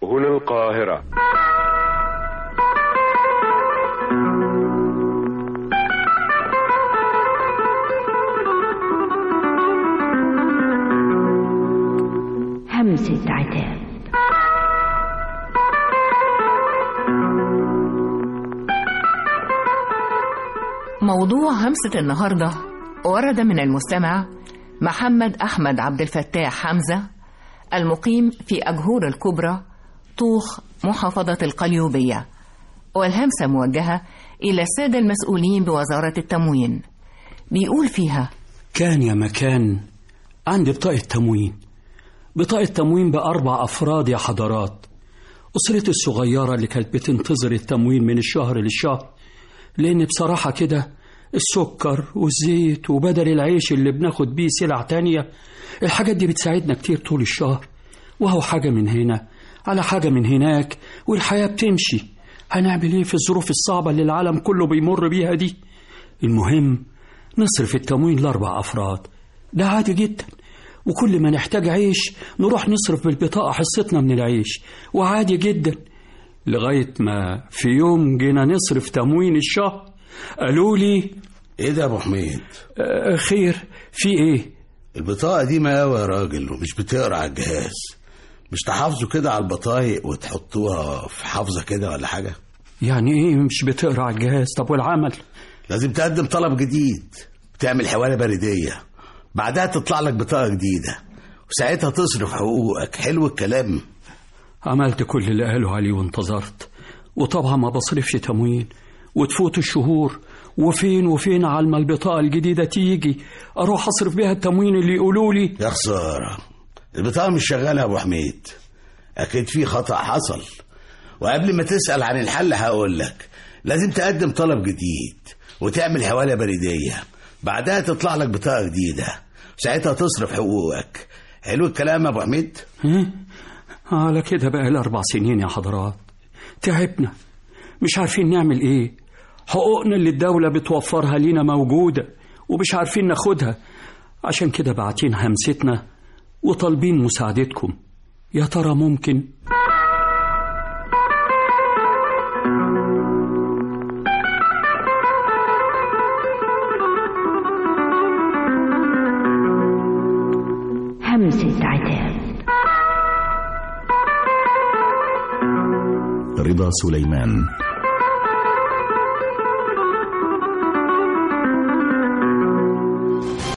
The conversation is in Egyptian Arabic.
هنا القاهرة همسة عتاب موضوع همسة النهاردة ورد من المستمع محمد أحمد عبد الفتاح حمزة المقيم في أجهور الكبرى طوخ محافظة القليوبية والهمسة موجهة إلى السادة المسؤولين بوزارة التموين بيقول فيها كان يا مكان عندي بطاقة تموين بطاقة تموين بأربع أفراد يا حضرات أسرتي الصغيرة اللي كانت بتنتظر التموين من الشهر للشهر لأن بصراحة كده السكر والزيت وبدل العيش اللي بناخد بيه سلع تانية الحاجات دي بتساعدنا كتير طول الشهر وهو حاجة من هنا على حاجة من هناك والحياة بتمشي هنعمل ايه في الظروف الصعبة اللي العالم كله بيمر بيها دي المهم نصرف التموين لأربع أفراد ده عادي جدا وكل ما نحتاج عيش نروح نصرف بالبطاقة حصتنا من العيش وعادي جدا لغاية ما في يوم جينا نصرف تموين الشهر قالوا لي ايه ده يا ابو حميد آه خير في ايه البطاقه دي مقاوة يا راجل ومش بتقرا على الجهاز مش تحافظوا كده على البطايق وتحطوها في حافظه كده ولا حاجه يعني ايه مش بتقرا على الجهاز طب والعمل لازم تقدم طلب جديد وتعمل حواله بريديه بعدها تطلع لك بطاقه جديده وساعتها تصرف حقوقك حلو الكلام عملت كل اللي قالوا عليه وانتظرت وطبعا ما بصرفش تموين وتفوت الشهور وفين وفين على ما البطاقة الجديدة تيجي أروح أصرف بيها التموين اللي يقولوا لي يا خساره البطاقه مش شغاله يا ابو حميد اكيد في خطا حصل وقبل ما تسال عن الحل هقول لك لازم تقدم طلب جديد وتعمل حواله بريديه بعدها تطلع لك بطاقه جديده ساعتها تصرف حقوقك حلو الكلام يا ابو حميد إيه؟ على كده بقى الأربع سنين يا حضرات تعبنا مش عارفين نعمل إيه حقوقنا اللي الدولة بتوفرها لينا موجودة ومش عارفين ناخدها عشان كده باعتين همستنا وطالبين مساعدتكم يا ترى ممكن همسة عتاب رضا سليمان